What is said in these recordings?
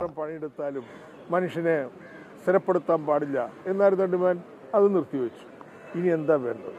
പണിയെടുത്താലും മനുഷ്യനെ സ്ഥിരപ്പെടുത്താൻ പാടില്ല എന്നായിരുന്നു ഡിമാൻഡ് അത് നിർത്തിവെച്ചു ഇനി എന്താ വേണ്ടത്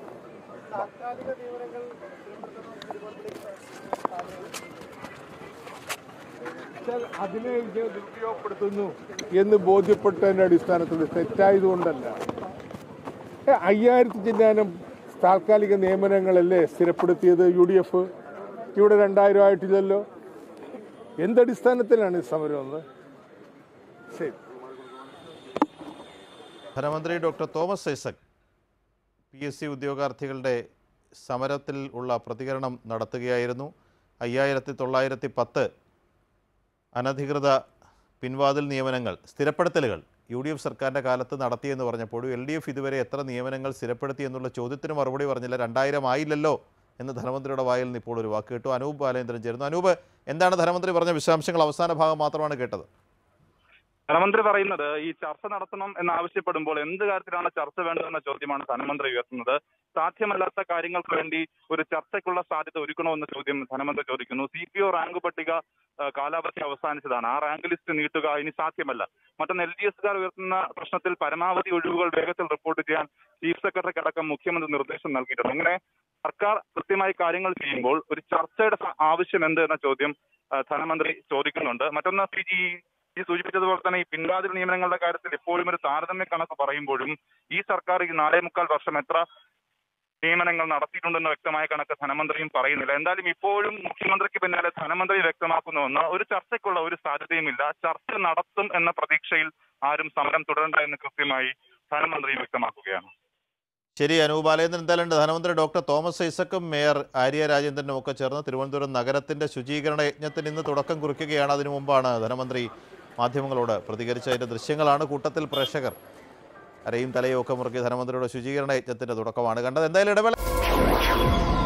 വെച്ചാൽ അതിനെ ഇത് ദുരുപയോഗപ്പെടുത്തുന്നു എന്ന് ബോധ്യപ്പെട്ടതിന്റെ അടിസ്ഥാനത്തിൽ തെറ്റായതുകൊണ്ടല്ല ഏ, അയ്യായിരത്തി ചില്ലാനം താൽക്കാലിക നിയമനങ്ങളല്ലേ സ്ഥിരപ്പെടുത്തിയത് യു ഡി എഫ് ഇവിടെ രണ്ടായിരം ആയിട്ടില്ലല്ലോ എന്തടിസ്ഥാനത്തിലാണ് ഈ സമരം എന്ന് ശരി ധനമന്ത്രി doctor Thomas Isaac P S C ഉദ്യോഗാർത്ഥികളുടെ സമരത്തിൽ ഉള്ള പ്രതികരണം നടത്തുകയായിരുന്നു അയ്യായിരത്തി തൊള്ളായിരത്തി പത്ത് അനധികൃത പിൻവാതിൽ നിയമനങ്ങൾ സ്ഥിരപ്പെടുത്തലുകൾ യു ഡി എഫ് സർക്കാരിൻ്റെ കാലത്ത് നടത്തിയെന്ന് പറഞ്ഞപ്പോഴും എൽ ഡി എഫ് ഇതുവരെ എത്ര നിയമനങ്ങൾ സ്ഥിരപ്പെടുത്തി എന്നുള്ള ചോദ്യത്തിന് മറുപടി പറഞ്ഞില്ല രണ്ടായിരം ആയില്ലല്ലോ എന്ന് ധനമന്ത്രിയുടെ വായിൽ നിന്ന് ഇപ്പോൾ ഒരു വാക്ക് കേട്ടു അനൂപ് ബാലേന്ദ്രൻ ചേരുന്നു അനൂപ് എന്താണ് ധനമന്ത്രി പറഞ്ഞ വിശദാംശങ്ങൾ അവസാന ഭാഗം മാത്രമാണ് കേട്ടത് ധനമന്ത്രി പറയുന്നത് ഈ ചർച്ച നടത്തണം എന്നാവശ്യപ്പെടുമ്പോൾ എന്ത് കാര്യത്തിലാണ് ചർച്ച വേണ്ടതെന്ന ചോദ്യമാണ് ധനമന്ത്രി ഉയർത്തുന്നത് സാധ്യമല്ലാത്ത കാര്യങ്ങൾക്ക് വേണ്ടി ഒരു ചർച്ചയ്ക്കുള്ള സാധ്യത ഒരുക്കണമെന്ന ചോദ്യം ധനമന്ത്രി ചോദിക്കുന്നു സി പി ഒ റാങ്ക് പട്ടിക ആ, കാലാവധി അവസാനിച്ചതാണ് ആ റാങ്ക് ലിസ്റ്റ് നീട്ടുക ഇനി സാധ്യമല്ല മറ്റൊന്ന് എൽ ഡി എസുകാർ ഉയർത്തുന്ന പ്രശ്നത്തിൽ പരമാവധി ഒഴിവുകൾ വേഗത്തിൽ റിപ്പോർട്ട് ചെയ്യാൻ ചീഫ് സെക്രട്ടറിക്ക് അടക്കം മുഖ്യമന്ത്രി നിർദ്ദേശം നൽകിയിട്ടുണ്ട് അങ്ങനെ സർക്കാർ കൃത്യമായി കാര്യങ്ങൾ ചെയ്യുമ്പോൾ ഒരു ചർച്ചയുടെ സ- ആവശ്യം എന്ത് എന്ന ചോദ്യം ആ, ധനമന്ത്രി ചോദിക്കുന്നുണ്ട് മറ്റൊന്ന് പി ജി ഈ സൂചിപ്പിച്ചതുപോലെ തന്നെ ഈ പിൻവാതിൽ നിയമനങ്ങളുടെ കാര്യത്തിൽ ഇപ്പോഴും ഒരു താരതമ്യ കണക്ക് പറയുമ്പോഴും ഈ സർക്കാർ ഈ നാലേ മുക്കാൽ വർഷം എത്ര നിയമനങ്ങൾ നടത്തിയിട്ടുണ്ടെന്ന വ്യക്തമായ കണക്ക് ധനമന്ത്രിയും പറയുന്നില്ല എന്തായാലും ഇപ്പോഴും മുഖ്യമന്ത്രിക്ക് പിന്നാലെ ധനമന്ത്രി വ്യക്തമാക്കുന്ന ഒന്ന് ഒരു ചർച്ചയ്ക്കുള്ള ഒരു സാധ്യതയുമില്ല ചർച്ച നടത്തും എന്ന പ്രതീക്ഷയിൽ ആരും സമരം തുടരണ്ട എന്ന് കൃത്യമായി ധനമന്ത്രി വ്യക്തമാക്കുകയാണ് ശരി അനൂപ് ബാലേന്ദ്രൻ എന്തായാലും ധനമന്ത്രി ഡോക്ടർ തോമസ് ഐസക്കും മേയർ ആര്യ രാജേന്ദ്രനും ഒക്കെ ചേർന്ന് തിരുവനന്തപുരം നഗരത്തിന്റെ ശുചീകരണ യജ്ഞത്തിന് ഇന്ന് തുടക്കം കുറിക്കുകയാണ് അതിനു മുമ്പാണ് ധനമന്ത്രി മാധ്യമങ്ങളോട് പ്രതികരിച്ച അതിന്റെ ദൃശ്യങ്ങളാണ് കൂട്ടത്തിൽ പ്രേക്ഷകർ അരയും തലയും ഒക്കെ മുറുക്കി ധനമന്ത്രിയുടെ ശുചീകരണ യജ്ഞത്തിന്റെ തുടക്കമാണ് കണ്ടത് എന്തായാലും ഇടവേള